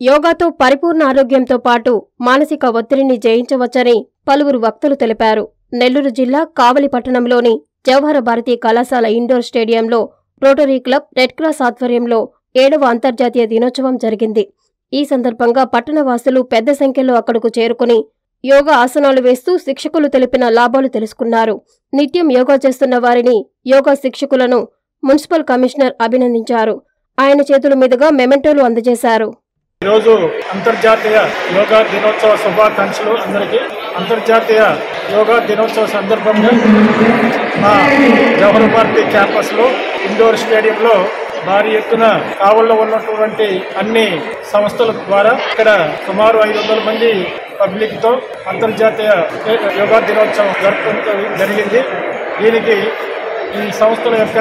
యోగాతో పరిపూర్ణ ఆరోగ్యంతో పాటు మానసిక ఒత్తిడిని జయించవచ్చని పలువురు వక్తలు తెలిపారు నెల్లూరు జిల్లా కావలి పట్టణంలోని జవహర భారతి కళాశాల ఇండోర్ స్టేడియంలో రోటరీ క్లబ్ రెడ్ క్రాస్ ఆధ్వర్యంలో ఏడవ అంతర్జాతీయ దినోత్సవం జరిగింది ఈ సందర్భంగా పట్టణవాసులు పెద్ద సంఖ్యలో అక్కడకు చేరుకుని యోగా ఆసనాలు వేస్తూ శిక్షకులు తెలిపిన లాభాలు తెలుసుకున్నారు నిత్యం యోగా చేస్తున్న వారిని యోగా శిక్షకులను మున్సిపల్ కమిషనర్ అభినందించారు ఆయన చేతుల మీదుగా మెమెంటోలు అందజేశారు ఈరోజు అంతర్జాతీయ యోగా దినోత్సవ శుభాకాంక్షలు అందరికీ అంతర్జాతీయ యోగా దినోత్సవ సందర్భంగా మా జవహర్ భారతి క్యాంపస్లో ఇండోర్ స్టేడియంలో భారీ ఎత్తున కావల్లో ఉన్నటువంటి అన్ని సంస్థల ద్వారా ఇక్కడ సుమారు ఐదు వందల మంది పబ్లిక్తో అంతర్జాతీయ యోగా దినోత్సవం జరుపుకోవడం జరిగింది దీనికి ఈ సంస్థల యొక్క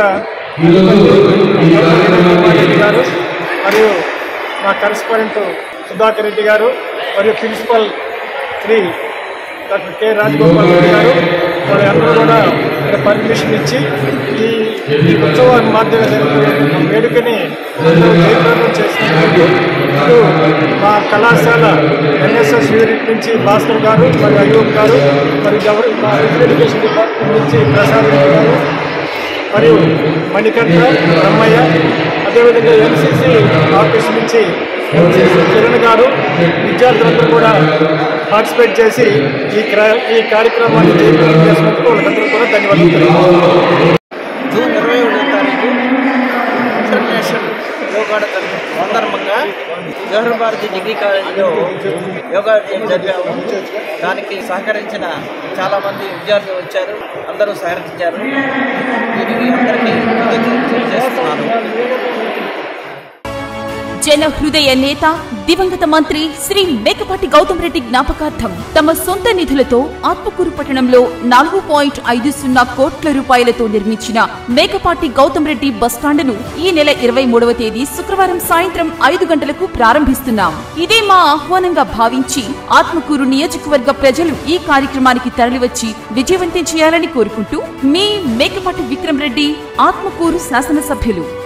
రెడ్డి గారు మరియు మా కరెస్పాండెంట్ సుధాకర్ రెడ్డి గారు మరియు principal Shri doctor K Rajagopal Reddy garu వాళ్ళందరూ కూడా ఇక్కడ పర్మిషన్ ఇచ్చి ఈ ఈ ఉత్సవాన్ని మాధ్యమే జరుగుతున్న వేడుకని జయప్రదం చేసినందుకు ఇప్పుడు మా కళాశాల ఎన్ఎస్ఎస్ యూనిట్ నుంచి భాస్కర్ గారు మరియు అయ్యూబ్ గారు మరియు ఎవరు మా ఎడ్యుకేషన్ డిపార్ట్మెంట్ నుంచి ప్రసాద్ రెడ్డి గారు మరియు మణికంఠ బ్రహ్మయ్య అదేవిధంగా ఎన్సీసీ ఆఫీస్ నుంచి ఎన్సీసీ కిరణ్ గారు విద్యార్థులందరూ కూడా పార్టిసిపేట్ చేసి ఈ క్ర- ఈ కార్యక్రమాన్ని జయప్రదం చేసినందుకు వాళ్ళకందరూ కూడా ధన్యవాదాలు తెలియజేస్తున్నాను. జూన్ ఇరవై ఒకటో తారీఖు ఇంటర్నేషనల్ యోగా డే సందర్భంగా జవహర్ భారతి డిగ్రీ కాలేజీలో యోగా డే జరిపాము దానికి సహకరించిన చాలామంది విద్యార్థులు వచ్చారు అందరూ సహకరించారు దీనికి అందరికీ కృతజ్ఞతలు చేస్తున్నాను జన హృదయ నేత దివంగత మంత్రి శ్రీ మేకపాటి గౌతమ్ రెడ్డి జ్ఞాపకార్థం తమ సొంత నిధులతో ఆత్మకూరు పట్టణంలో నాలుగు పాయింట్ ఐదు సున్నా కోట్ల రూపాయలతో నిర్మించిన మేకపాటి గౌతమ్ రెడ్డి బస్టాండును ఈ నెల ఇరవై మూడవ తేదీ శుక్రవారం సాయంత్రం ఐదు గంటలకు ప్రారంభిస్తున్నాం ఇదే మా ఆహ్వానంగా భావించి ఆత్మకూరు నియోజకవర్గ ప్రజలు ఈ కార్యక్రమానికి తరలివచ్చి విజయవంతం చేయాలని కోరుకుంటూ మీ మేకపాటి విక్రమ్ రెడ్డి ఆత్మకూరు శాసనసభ్యులు